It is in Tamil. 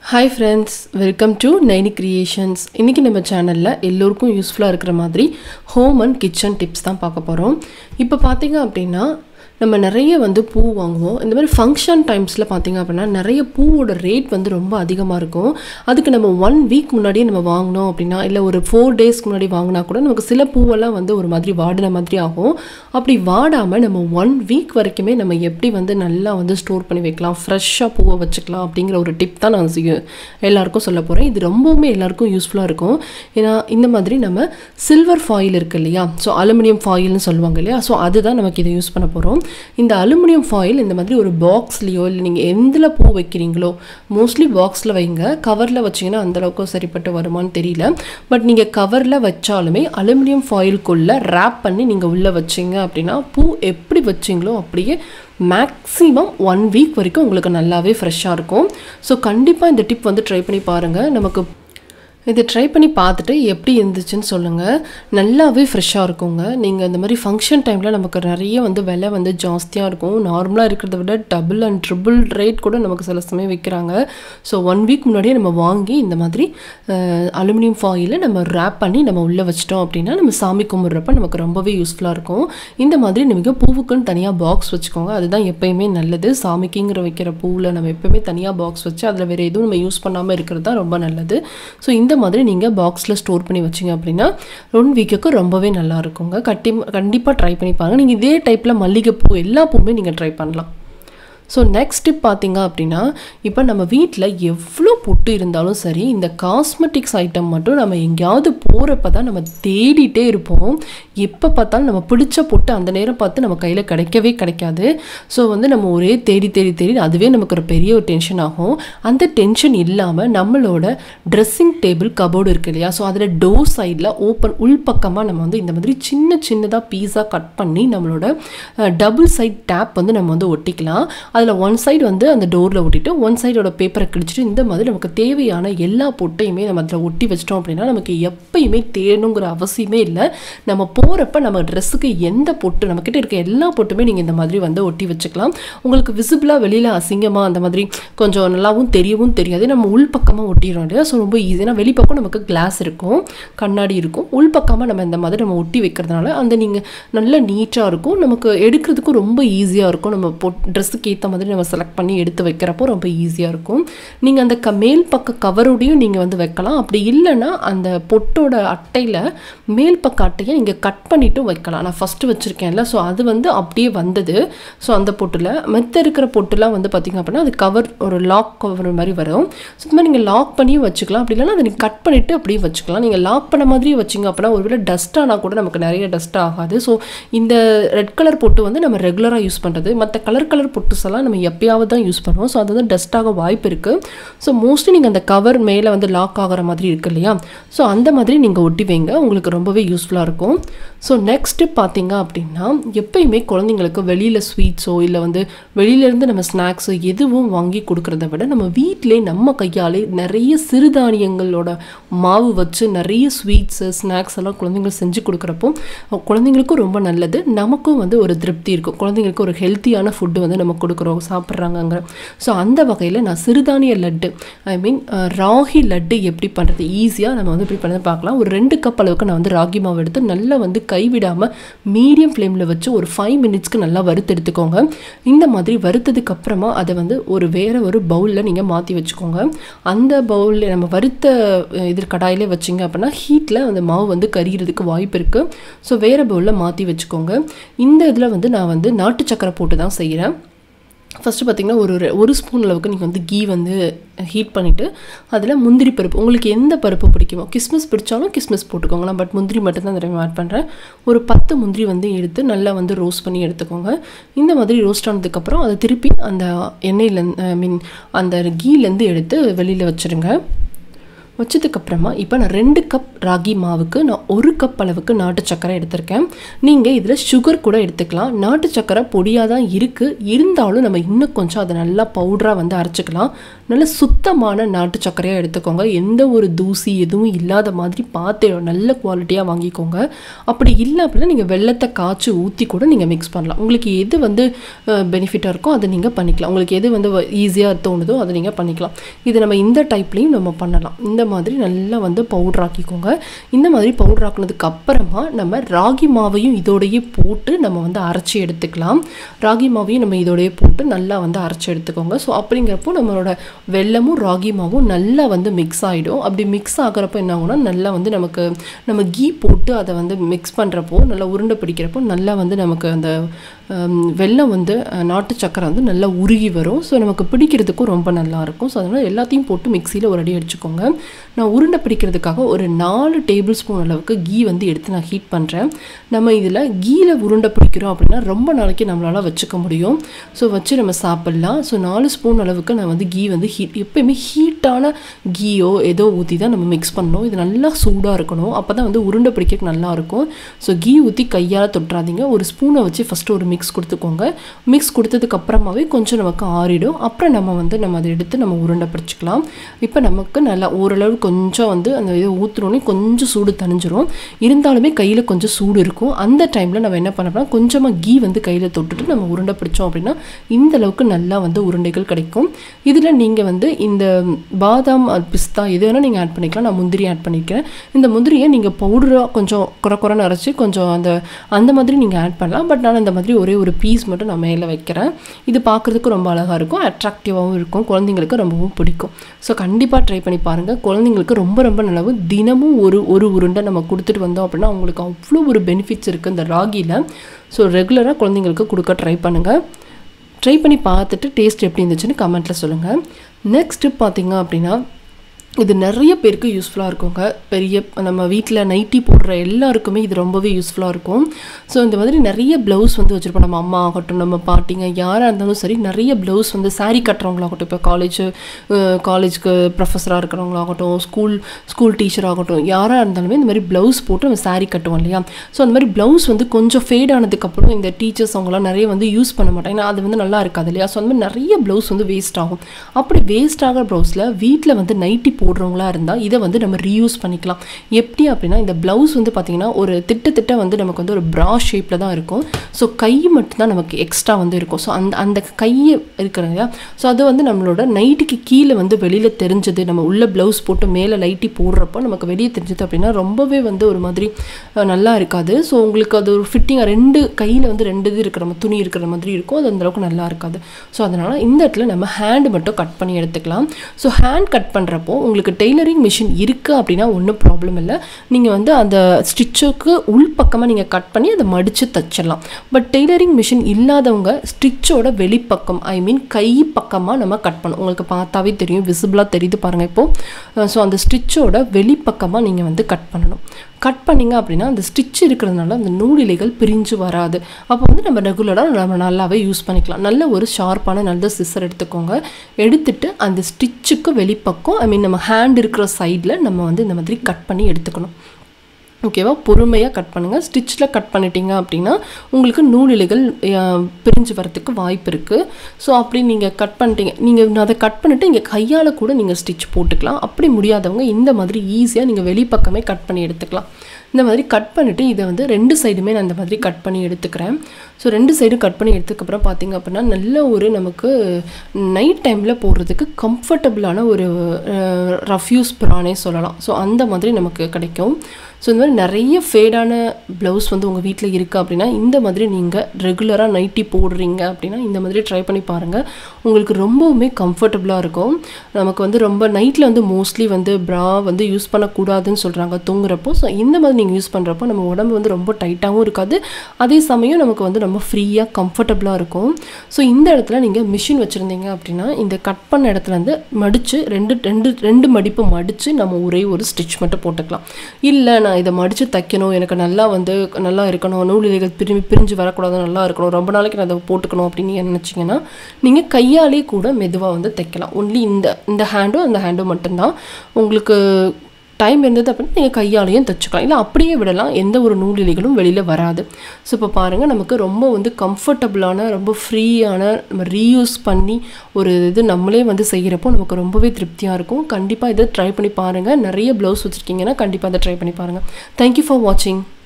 hi friends welcome to Naini Creations இன்றைக்கி நம்ம சேனலில் எல்லோருக்கும் யூஸ்ஃபுல்லாக இருக்கிற மாதிரி ஹோம் அண்ட் கிச்சன் டிப்ஸ் தான் பார்க்க போகிறோம் இப்போ பார்த்தீங்க அப்படின்னா நம்ம நிறைய வந்து பூ வாங்குவோம் இந்த மாதிரி ஃபங்க்ஷன் டைம்ஸில் பார்த்தீங்க அப்படின்னா நிறைய பூவோட ரேட் வந்து ரொம்ப அதிகமாக இருக்கும் அதுக்கு நம்ம ஒன் வீக் முன்னாடியே நம்ம வாங்கினோம் அப்படின்னா இல்லை ஒரு ஃபோர் டேஸ்க்கு முன்னாடி வாங்கினா கூட நமக்கு சில பூவெல்லாம் வந்து ஒரு மாதிரி வாடின மாதிரி ஆகும் அப்படி வாடாமல் நம்ம ஒன் வீக் வரைக்குமே நம்ம எப்படி வந்து நல்லா வந்து ஸ்டோர் பண்ணி வைக்கலாம் ஃப்ரெஷ்ஷாக பூவை வச்சுக்கலாம் அப்படிங்கிற ஒரு டிப் தான் நான் செய்ய- எல்லாருக்கும் சொல்ல போகிறேன் இது ரொம்பவுமே எல்லாருக்கும் யூஸ்ஃபுல்லாக இருக்கும் ஏன்னா இந்த மாதிரி நம்ம சில்வர் ஃபாயில் இருக்கு இல்லையா ஸோ அலுமினியம் ஃபாயில்னு சொல்லுவாங்க இல்லையா ஸோ அதுதான் நமக்கு இதை யூஸ் பண்ண போகிறோம் இந்த அலுமினியம் ஃபாயில் இந்த மாதிரி ஒரு பாக்ஸ்லேயோ இல்லை நீங்கள் எந்தில் பூ வைக்கிறீங்களோ மோஸ்ட்லி பாக்ஸில் வைங்க கவரில் வச்சிங்கன்னா அந்தளவுக்கு சரிப்பட்டு வருமான்னு தெரியல பட் நீங்கள் கவரில் வச்சாலுமே அலுமினியம் ஃபாயிலுக்குள்ளே ரேப் பண்ணி நீங்கள் உள்ளே வச்சீங்க அப்படின்னா பூ எப்படி வச்சீங்களோ அப்படியே மேக்ஸிமம் ஒன் வீக் வரைக்கும் உங்களுக்கு நல்லாவே ஃப்ரெஷ்ஷாக இருக்கும் ஸோ கண்டிப்பாக இந்த டிப் வந்து ட்ரை பண்ணி பாருங்கள் நமக்கு இதை ட்ரை பண்ணி பார்த்துட்டு எப்படி இருந்துச்சுன்னு சொல்லுங்கள் நல்லாவே ஃப்ரெஷ்ஷாக இருக்குங்க நீங்கள் இந்த மாதிரி ஃபங்க்ஷன் டைமில் நமக்கு நிறைய வந்து விலை வந்து ஜாஸ்தியாக இருக்கும் நார்மலாக இருக்கிறத விட டபுள் அண்ட் ட்ரிபிள் ரேட் கூட நமக்கு சில சமயம் விற்கிறாங்க ஸோ ஒன் வீக் முன்னாடியே நம்ம வாங்கி இந்த மாதிரி அலுமினியம் ஃபாயிலை நம்ம ரேப் பண்ணி நம்ம உள்ளே வச்சிட்டோம் அப்படின்னா நம்ம சாமி கும்பிட்றப்ப நமக்கு ரொம்பவே யூஸ்ஃபுல்லாக இருக்கும் இந்த மாதிரி நீங்கள் பூவுக்குன்னு தனியாக பாக்ஸ் வச்சுக்கோங்க அதுதான் எப்பயுமே நல்லது சாமிக்குங்கிற வைக்கிற பூவில் நம்ம எப்பயுமே தனியாக பாக்ஸ் வச்சு அதில் வேறு எதுவும் நம்ம யூஸ் பண்ணாமல் இருக்கிறது தான் ரொம்ப நல்லது ஸோ இந்த மாதிரி நீங்கள் பாக்ஸில் ஸ்டோர் பண்ணி வச்சிங்க அப்படின்னா ஒன் வீக்குக்கு ரொம்பவே நல்லா இருக்குங்க கட்டி கண்டிப்பாக ட்ரை பண்ணி பாருங்க நீங்கள் இதே டைப்பில் மல்லிகைப்பூ எல்லா பூவுமே நீங்கள் ட்ரை பண்ணலாம் ஸோ நெக்ஸ்ட் டிப் பார்த்தீங்க அப்படின்னா இப்போ நம்ம வீட்டில் எவ்வளோ பொட்டு இருந்தாலும் சரி இந்த காஸ்மெட்டிக்ஸ் ஐட்டம் மட்டும் நம்ம எங்கேயாவது போகிறப்ப தான் நம்ம தேடிட்டே இருப்போம் எப்போ பார்த்தாலும் நம்ம பிடிச்ச பொட்டு அந்த நேரம் பார்த்து நம்ம கையில் கிடைக்கவே கிடைக்காது ஸோ வந்து நம்ம ஒரே தேடி தேடி தேடி அதுவே நமக்கு ஒரு பெரிய ஒரு டென்ஷன் ஆகும் அந்த டென்ஷன் இல்லாமல் நம்மளோட ட்ரெஸ்ஸிங் டேபிள் கபோர்டு இருக்கு இல்லையா ஸோ அதில் டோர் சைடில் ஓப்பன் உள்பக்கமாக நம்ம வந்து இந்த மாதிரி சின்ன சின்னதாக பீஸாக கட் பண்ணி நம்மளோட டபுள் சைட் டேப் வந்து நம்ம வந்து ஒட்டிக்கலாம் அதில் ஒன் சைடு வந்து அந்த டோரில் ஒட்டிட்டு ஒன் சைடோட பேப்பரை கிழிச்சிட்டு இந்த மாதிரி நமக்கு தேவையான எல்லா பொட்டையுமே நம்ம அதில் ஒட்டி வச்சிட்டோம் அப்படின்னா நமக்கு எப்பயுமே தேடணுங்கிற அவசியமே இல்லை நம்ம போகிறப்ப நம்ம ட்ரெஸ்ஸுக்கு எந்த பொட்டு நம்மக்கிட்ட இருக்க எல்லா பொட்டுமே நீங்கள் இந்த மாதிரி வந்து ஒட்டி வச்சுக்கலாம் உங்களுக்கு விசிபிளாக வெளியில் அசிங்கமாக அந்த மாதிரி கொஞ்சம் நல்லாவும் தெரியவும் தெரியாது நம்ம உள் பக்கமாக ஒட்டிடுறோம் இல்லையா ஸோ ரொம்ப ஈஸி ஏன்னா வெளிப்பக்கம் நமக்கு கிளாஸ் இருக்கும் கண்ணாடி இருக்கும் உள் பக்கமாக நம்ம இந்த மாதிரி நம்ம ஒட்டி வைக்கிறதுனால அந்த நீங்கள் நல்ல நீட்டாக இருக்கும் நமக்கு எடுக்கிறதுக்கும் ரொம்ப ஈஸியாக இருக்கும் நம்ம பொட் ட்ரெஸ்ஸுக்கு ஏற்ற மாதிரி நம்ம செலக்ட் பண்ணி எடுத்து வைக்கிறப்போ ரொம்ப ஈஸியாக இருக்கும் நீங்கள் அந்த க மேல் பக்க கவரோடையும் நீங்கள் வந்து வைக்கலாம் அப்படி இல்லைன்னா அந்த பொட்டோட அட்டையில் மேல் பக்க அட்டையை நீங்கள் கட் பண்ணிட்டும் வைக்கலாம் நான் ஃபஸ்ட்டு வச்சுருக்கேன்ல ஸோ அது வந்து அப்படியே வந்தது ஸோ அந்த பொட்டில் மெத்த இருக்கிற பொட்டுலாம் வந்து பார்த்திங்க அப்படின்னா அது கவர் ஒரு லாக் கவர் மாதிரி வரும் ஸோ இந்த மாதிரி நீங்கள் லாக் பண்ணியும் வச்சுக்கலாம் அப்படி இல்லைன்னா அதை நீங்கள் கட் பண்ணிவிட்டு அப்படியே வச்சுக்கலாம் நீங்கள் லாக் பண்ண மாதிரியே வச்சிங்க அப்படின்னா ஒருவேளை டஸ்ட் ஆனால் கூட நமக்கு நிறைய டஸ்ட் ஆகாது ஸோ இந்த ரெட் கலர் பொட்டு வந்து நம்ம ரெகுலராக யூஸ் பண்ணுறது மற்ற கலர் கலர் பொட்டுஸ் எல்லாம் நம்ம எப்பயாவது தான் யூஸ் பண்ணுவோம் ஸோ அது வந்து டஸ்ட் ஆக வாய்ப்பு இருக்குது ஸோ மோஸ்ட்லி நீங்கள் அந்த கவர் மேலே வந்து லாக் ஆகிற மாதிரி இருக்கு இல்லையா ஸோ அந்த மாதிரி நீங்கள் ஒட்டி வைங்க உங்களுக்கு ரொம்பவே யூஸ்ஃபுல்லாக இருக்கும் ஸோ நெக்ஸ்ட்டு பார்த்தீங்க அப்படின்னா எப்பயுமே குழந்தைங்களுக்கு வெளியில் ஸ்வீட்ஸோ இல்லை வந்து வெளியிலேருந்து நம்ம ஸ்நாக்ஸோ எதுவும் வாங்கி கொடுக்குறத விட நம்ம வீட்டிலே நம்ம கையாலே நிறைய சிறுதானியங்களோட மாவு வச்சு நிறைய ஸ்வீட்ஸு ஸ்நாக்ஸ் எல்லாம் குழந்தைங்களுக்கு செஞ்சு கொடுக்குறப்போ குழந்தைங்களுக்கும் ரொம்ப நல்லது நமக்கும் வந்து ஒரு திருப்தி இருக்கும் குழந்தைங்களுக்கு ஒரு ஹெல்த்தியான ஃபுட்டு வந்து நம்ம கொடுக்குறோம் சாப்பிட்றாங்கங்க ஸோ அந்த வகையில் நான் சிறுதானிய லட்டு ஐ மீன் ராகி லட்டு எப்படி பண்ணுறது ஈஸியாக நம்ம வந்து இப்படி பண்ணி பார்க்கலாம் ஒரு ரெண்டு கப் அளவுக்கு நான் வந்து ராகி மாவு எடுத்து நல்லா வந்து கைவிடாமல் மீடியம் ஃப்ளேமில் வச்சு ஒரு ஃபைவ் மினிட்ஸ்க்கு நல்லா வறுத்து எடுத்துக்கோங்க இந்த மாதிரி வறுத்ததுக்கு அப்புறமா அதை வந்து ஒரு வேற ஒரு பவுலில் நீங்கள் மாற்றி வச்சுக்கோங்க அந்த பவுலில் நம்ம வறுத்த அஹ், இது கடாயிலே வச்சிங்க அப்படின்னா ஹீட்டில் அந்த மாவு வந்து கரிகிறதுக்கு வாய்ப்பு இருக்குது ஸோ வேறு பவுலில் மாற்றி வச்சுக்கோங்க இந்த இதில் வந்து நான் வந்து நாட்டு சக்கரை போட்டு தான் செய்கிறேன் ஃபஸ்ட்டு பார்த்தீங்கன்னா ஒரு ரெ- ஒரு ஸ்பூன் அளவுக்கு நீங்கள் வந்து கீ வந்து ஹீட் பண்ணிவிட்டு அதில் முந்திரி பருப்பு உங்களுக்கு எந்த பருப்பு பிடிக்குமோ கிஸ்மிஸ் பிடிச்சாலும் கிஸ்மிஸ் போட்டுக்கோங்களா பட் முந்திரி மட்டும் தான் இந்த டைம் ஆட் பண்ணுறேன் ஒரு பத்து முந்திரி வந்து எடுத்து நல்லா வந்து ரோஸ்ட் பண்ணி எடுத்துக்கோங்க இந்த மாதிரி ரோஸ்ட் ஆனதுக்கப்புறம் அதை திருப்பி அந்த எண்ணெயிலேருந்து ஐ மீன் அந்த கீலேருந்து எடுத்து வெளியில் வச்சுருங்க வச்சதுக்கப்புறமா இப்போ நான் ரெண்டு கப் ராகி மாவுக்கு நான் ஒரு கப் அளவுக்கு நாட்டு சக்கரை எடுத்திருக்கேன் நீங்கள் இதில் சுகர் கூட எடுத்துக்கலாம் நாட்டு சக்கரை பொடியாக தான் இருக்குது இருந்தாலும் நம்ம இன்னும் கொஞ்சம் அதை நல்லா பவுடராக வந்து அரைச்சிக்கலாம் நல்ல சுத்தமான நாட்டு சர்க்கரையாக எடுத்துக்கோங்க எந்த ஒரு தூசி எதுவும் இல்லாத மாதிரி பார்த்து நல்ல குவாலிட்டியாக வாங்கிக்கோங்க அப்படி இல்லை அப்படின்னா நீங்கள் வெள்ளத்தை காய்ச்சி ஊற்றி கூட நீங்கள் மிக்ஸ் பண்ணலாம் உங்களுக்கு எது வந்து பெனிஃபிட்டாக இருக்கோ அதை நீங்கள் பண்ணிக்கலாம் உங்களுக்கு எது வந்து ஈஸியாக தோணுதோ அதை நீங்கள் பண்ணிக்கலாம் இது நம்ம இந்த டைப்லேயும் நம்ம பண்ணலாம் இந்த மாதிரி நல்லா வந்து பவுடர் ஆக்கிக்கோங்க இந்த மாதிரி பவுடர் ஆக்குனதுக்கு அப்புறமா நம்ம ராகி மாவையும் இதோடையே போட்டு நம்ம வந்து அரைச்சி எடுத்துக்கலாம் ராகி மாவையும் நம்ம இதோடையே போட்டு நல்லா வந்து அரைச்சி எடுத்துக்கோங்க ஸோ அப்படிங்கிறப்போ நம்மளோட வெல்லமும் ராகி மாவும் நல்லா வந்து மிக்ஸ் ஆகிடும் அப்படி மிக்ஸ் ஆகிறப்போ என்ன ஆகும்னா நல்லா வந்து நமக்கு நம்ம கீ போட்டு அதை வந்து மிக்ஸ் பண்ணுறப்போ நல்லா உருண்டை பிடிக்கிறப்போ நல்லா வந்து நமக்கு அந்த ஹம், வெல்லம் வந்து அஹ், நாட்டு சக்கரை வந்து நல்லா உருகி வரும் ஸோ நமக்கு பிடிக்கிறதுக்கும் ரொம்ப நல்லா இருக்கும் ஸோ அதனால் எல்லாத்தையும் போட்டு மிக்சியில் ஒரு அடி அடிச்சுக்கோங்க நான் உருண்டை பிடிக்கிறதுக்காக ஒரு நாலு டேபிள் ஸ்பூன் அளவுக்கு கீ வந்து எடுத்து நான் ஹீட் பண்ணுறேன் நம்ம இதில் கீயில் உருண்டை பிடிக்கிறோம் அப்படின்னா ரொம்ப நாளைக்கு நம்மளால் வச்சுக்க முடியும் ஸோ வச்சு நம்ம சாப்பிட்லாம் ஸோ நாலு ஸ்பூன் அளவுக்கு நான் வந்து கீ வந்து ஹீட் எப்பயுமே ஹீட்டான கீயோ ஏதோ ஊற்றி தான் நம்ம மிக்ஸ் பண்ணணும் இது நல்லா சூடாக இருக்கணும் அப்போ தான் வந்து உருண்டை பிடிக்க நல்லா இருக்கும் ஸோ கீ ஊற்றி கையால் தொட்டுறாதீங்க ஒரு ஸ்பூனை வச்சு ஃபஸ்ட்டு ஒரு மிக்ஸ் கொடுத்துக்கோங்க மிக்ஸ் கொடுத்ததுக்கு அப்புறமாவே கொஞ்சம் நமக்கு ஆறிடும் அப்புறம் நம்ம வந்து நம்ம அதை எடுத்து நம்ம உருண்டை பிடிச்சிக்கலாம் இப்போ நமக்கு நல்லா ஓரளவு கொஞ்சம் வந்து அந்த இதை ஊற்றுனோடனே கொஞ்சம் சூடு தணிஞ்சிரும் இருந்தாலுமே கையில் கொஞ்சம் சூடு இருக்கும் அந்த டைமில் நம்ம என்ன பண்ணோம்னா கொஞ்சமாக கீ வந்து கையில் தொட்டுட்டு நம்ம உருண்டை பிடிச்சோம் அப்படின்னா இந்த அளவுக்கு நல்லா வந்து உருண்டைகள் கிடைக்கும் இதில் நீங்கள் வந்து இந்த பாதாம் அஹ், பிஸ்தா எது வேணால் நீங்கள் ஆட் பண்ணிக்கலாம் நான் முந்திரி ஆட் பண்ணிக்கிறேன் இந்த முந்திரியை நீங்கள் பவுடராக கொஞ்சம் குறை குறைன்னு அரைச்சி கொஞ்சம் அந்த அந்த மாதிரி நீங்கள் ஆட் பண்ணலாம் பட் நான் இந்த மாதிரி ஒரே ஒரு பீஸ் மட்டும் நான் மேலே வைக்கிறேன் இது பார்க்குறதுக்கு ரொம்ப அழகாக இருக்கும் அட்ராக்டிவாகவும் இருக்கும் குழந்தைங்களுக்கு ரொம்பவும் பிடிக்கும் ஸோ கண்டிப்பாக ட்ரை பண்ணி பாருங்கள் குழந்தைங்களுக்கு ரொம்ப ரொம்ப நல்லது தினமும் ஒரு ஒரு உருண்டை நம்ம கொடுத்துட்டு வந்தோம் அப்படின்னா அவங்களுக்கு அவ்வளோ ஒரு பெனிஃபிட்ஸ் இருக்குது இந்த ராகியில் ஸோ ரெகுலராக குழந்தைங்களுக்கு கொடுக்க ட்ரை பண்ணுங்கள் ட்ரை பண்ணி பார்த்துட்டு டேஸ்ட் எப்படி இருந்துச்சுன்னு கமெண்ட்டில் சொல்லுங்கள் நெக்ஸ்ட்டு பார்த்தீங்க அப்படின்னா இது நிறைய பேருக்கு யூஸ்ஃபுல்லாக இருக்குங்க பெரிய நம்ம வீட்டில் நைட்டி போடுற எல்லாருக்குமே இது ரொம்பவே யூஸ்ஃபுல்லாக இருக்கும் ஸோ இந்த மாதிரி நிறைய ப்ளவுஸ் வந்து வச்சுருப்போம் நம்ம அம்மா ஆகட்டும் நம்ம பாட்டிங்க யாராக இருந்தாலும் சரி நிறைய ப்ளவுஸ் வந்து saree கட்டுறவங்களாகட்டும் இப்போ காலேஜ் காலேஜ்க்கு ப்ரொஃபஸராக இருக்கிறவங்களாகட்டும் ஸ்கூல் ஸ்கூல் டீச்சர் ஆகட்டும் யாராக இருந்தாலுமே இந்த மாதிரி ப்ளவுஸ் போட்டு நம்ம saree கட்டுவோம் இல்லையா ஸோ அந்த மாதிரி ப்ளவுஸ் வந்து கொஞ்சம் ஃபேட் ஆனதுக்கப்புறம் இந்த டீச்சர்ஸ் அவங்களாம் நிறைய வந்து யூஸ் பண்ண மாட்டாங்க ஏன்னா அது வந்து நல்லா இருக்காது இல்லையா ஸோ அந்த மாதிரி நிறைய ப்ளவுஸ் வந்து வேஸ்ட் ஆகும் அப்படி வேஸ்ட் ஆகிற ப்ளவுஸில் வீட்டில் வந்து நைட்டி போடுறவங்களா இருந்தால் இதை வந்து நம்ம ரீயூஸ் பண்ணிக்கலாம் எப்படி அப்படின்னா இந்த ப்ளவுஸ் வந்து பார்த்திங்கன்னா ஒரு திட்ட திட்ட வந்து நமக்கு வந்து ஒரு ப்ரா ஷேப்பில் தான் இருக்கும் ஸோ கை மட்டும்தான் நமக்கு எக்ஸ்ட்ரா வந்து இருக்கும் ஸோ அந்த அந்த கையை இருக்கிற இல்லையா ஸோ அது வந்து நம்மளோட நைட்டுக்கு கீழே வந்து வெளியில் தெரிஞ்சது நம்ம உள்ள ப்ளவுஸ் போட்டு மேலே லைட்டி போடுறப்போ நமக்கு வெளியே தெரிஞ்சது அப்படின்னா ரொம்பவே வந்து ஒரு மாதிரி அஹ், நல்லா இருக்காது ஸோ உங்களுக்கு அது ஒரு ஃபிட்டிங்காக ரெண்டு கையில் வந்து ரெண்டு இது இருக்கிற மாதிரி துணி இருக்கிற மாதிரி இருக்கும் அது அந்த அளவுக்கு நல்லா இருக்காது ஸோ அதனால் இந்த இடத்துல நம்ம ஹேண்டு மட்டும் கட் பண்ணி எடுத்துக்கலாம் ஸோ ஹேண்ட் கட் பண்ணுறப்போ உங்களுக்கு டெய்லரிங் மிஷின் இருக்குது அப்படின்னா ஒன்றும் ப்ராப்ளம் இல்லை நீங்கள் வந்து அந்த ஸ்டிச்சுக்கு உள் பக்கமாக நீங்கள் கட் பண்ணி அதை மடித்து தச்சிடலாம் பட் டெய்லரிங் மிஷின் இல்லாதவங்க ஸ்டிச்சோட வெளிப்பக்கம் ஐ மீன் கை பக்கமாக நம்ம கட் பண்ணணும் உங்களுக்கு பார்த்தாவே தெரியும் விசிபிளாக தெரியுது பாருங்கள் இப்போது ஸோ அந்த ஸ்டிச்சோட வெளிப்பக்கமாக நீங்கள் வந்து கட் பண்ணணும் கட் பண்ணிங்க அப்படின்னா அந்த ஸ்டிச் இருக்கிறதுனால அந்த நூலிலைகள் பிரிஞ்சு வராது அப்போ வந்து நம்ம ரெகுலராக நம்ம நல்லாவே யூஸ் பண்ணிக்கலாம் நல்ல ஒரு ஷார்ப்பான நல்ல சிஸ்ஸர் எடுத்துக்கோங்க எடுத்துட்டு அந்த ஸ்டிச்சுக்கு வெளிப்பக்கம் ஐ மீன் நம்ம ஹேண்ட் இருக்கிற சைடில் நம்ம வந்து இந்த மாதிரி கட் பண்ணி எடுத்துக்கணும் ஓகேவா பொறுமையாக கட் பண்ணுங்கள் ஸ்டிச்சில் கட் பண்ணிட்டீங்க அப்படின்னா உங்களுக்கு நூல் இலைகள் அஹ், பிரிஞ்சு வரதுக்கு வாய்ப்பு இருக்குது ஸோ அப்படி நீங்கள் கட் பண்ணிட்டீங்க நீங்கள் அதை கட் பண்ணிவிட்டு இங்கே கையால் கூட நீங்கள் ஸ்டிச் போட்டுக்கலாம் அப்படி முடியாதவங்க இந்த மாதிரி ஈஸியாக நீங்கள் வெளிப்பக்கமே கட் பண்ணி எடுத்துக்கலாம் இந்த மாதிரி கட் பண்ணிவிட்டு இதை வந்து ரெண்டு சைடுமே நான் இந்த மாதிரி கட் பண்ணி எடுத்துக்கிறேன் ஸோ ரெண்டு சைடும் கட் பண்ணி எடுத்ததுக்கப்புறம் பார்த்தீங்க அப்படின்னா நல்ல ஒரு நமக்கு நைட் டைமில் போடுறதுக்கு கம்ஃபர்டபுளான ஒரு ரஃப்யூஸ் ப்ரானே சொல்லலாம் ஸோ அந்த மாதிரி நமக்கு கிடைக்கும் ஸோ இந்த மாதிரி நிறைய ஃபேடான ப்ளவுஸ் வந்து உங்கள் வீட்டில் இருக்குது அப்படின்னா இந்த மாதிரி நீங்கள் ரெகுலராக நைட்டி போடுறீங்க அப்படின்னா இந்த மாதிரி ட்ரை பண்ணி பாருங்கள் உங்களுக்கு ரொம்பவுமே கம்ஃபர்டபுளாக இருக்கும் நமக்கு வந்து ரொம்ப நைட்டில் வந்து மோஸ்ட்லி வந்து ப்ரா வந்து யூஸ் பண்ணக்கூடாதுன்னு சொல்கிறாங்க தூங்குறப்போ ஸோ இந்த மாதிரி நீங்கள் யூஸ் பண்ணுறப்போ நம்ம உடம்பு வந்து ரொம்ப டைட்டாகவும் இருக்காது அதே சமயம் நமக்கு வந்து ரொம்ப ரொம்ப ஃப்ரீயாக கம்ஃபர்டபுளாக இருக்கும் ஸோ இந்த இடத்துல நீங்கள் மிஷின் வச்சுருந்தீங்க அப்படின்னா இந்த கட் பண்ண இடத்துலேருந்து மடித்து ரெண்டு ரெண்டு ரெண்டு மடிப்பு மடித்து நம்ம ஒரே ஒரு ஸ்டிச் மட்டும் போட்டுக்கலாம் இல்லை நான் இதை மடித்து தைக்கணும் எனக்கு நல்லா வந்து நல்லா இருக்கணும் நூலிலைகள் பிரிஞ்சு பிரிஞ்சு வரக்கூடாது நல்லா இருக்கணும் ரொம்ப நாளைக்கு நான் அதை போட்டுக்கணும் அப்படின்னு நீங்கள் நினச்சிங்கன்னா நீங்கள் கையாலே கூட மெதுவாக வந்து தைக்கலாம் ஒன்லி இந்த இந்த ஹேண்டும் அந்த ஹேண்டும் மட்டும்தான் உங்களுக்கு டைம் இருந்தது அப்படின்னா நீங்கள் கையாலேயும் தைச்சிக்கலாம் இல்லை அப்படியே விடலாம் எந்த ஒரு நூலிலைகளும் வெளியில் வராது ஸோ இப்போ பாருங்கள் நமக்கு ரொம்ப வந்து கம்ஃபர்டபுளான ரொம்ப ஃப்ரீயான நம்ம ரீயூஸ் பண்ணி ஒரு இது நம்மளே வந்து செய்கிறப்போ நமக்கு ரொம்பவே திருப்தியாக இருக்கும் கண்டிப்பாக இதை ட்ரை பண்ணி பாருங்கள் நிறைய ப்ளவுஸ் வச்சுருக்கீங்கன்னா கண்டிப்பாக இதை ட்ரை பண்ணி பாருங்கள் தேங்க்யூ ஃபார் வாட்சிங்